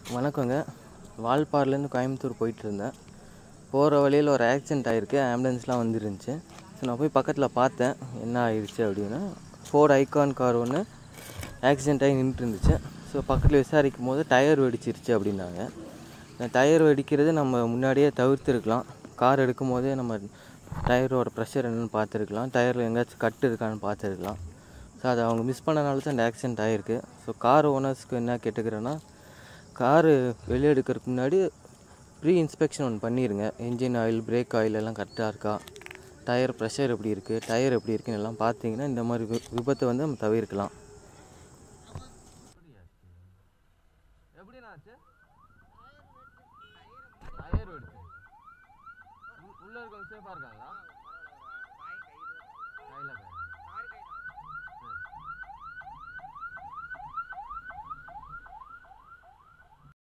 வணக்கங்க வால்பாறைலேருந்து கோயம்புத்தூர் போயிட்டு இருந்தேன் போகிற வழியில் ஒரு ஆக்சிடென்ட் ஆகிருக்கு ஆம்புலன்ஸ்லாம் வந்துருந்துச்சு ஸோ நான் போய் பக்கத்தில் பார்த்தேன் என்ன ஆயிடுச்சு அப்படின்னா ஃபோர் ஐகான் கார் ஒன்று ஆக்சிடென்ட் ஆகி நின்றுட்டு இருந்துச்சு ஸோ பக்கத்தில் விசாரிக்கும் போது டயர் வெடிச்சிருச்சு அப்படின்னாங்க டயர் வெடிக்கிறது நம்ம முன்னாடியே தவிர்த்துருக்கலாம் கார் எடுக்கும் போதே நம்ம டயரோட ப்ரெஷர் என்னென்னு பார்த்துருக்கலாம் டயரில் எங்கேயாச்சும் கட்டு இருக்கான்னு பார்த்துருக்கலாம் ஸோ அதை அவங்க மிஸ் பண்ணனால தான் இந்த ஆக்சிடென்ட் ஆகிருக்கு ஸோ கார் ஓனர்ஸ்க்கு என்ன கேட்டுக்கிறேன்னா காரு வெளியே எடுக்கிறதுக்கு முன்னாடி ப்ரீ இன்ஸ்பெக்ஷன் ஒன்று பண்ணிடுங்க இன்ஜின் ஆயில் பிரேக் ஆயில் எல்லாம் கரெக்டாக இருக்கா டயர் ப்ரெஷர் எப்படி இருக்குது டயர் எப்படி இருக்குன்னு எல்லாம் பார்த்தீங்கன்னா இந்த மாதிரி வி விபத்தை வந்து நம்ம தவிர்க்கலாம் எப்படிண்ணாச்சு டயர் வெடிச்சு உள்ளே இருக்கவங்க சேஃபாக இருக்காங்களா கையில்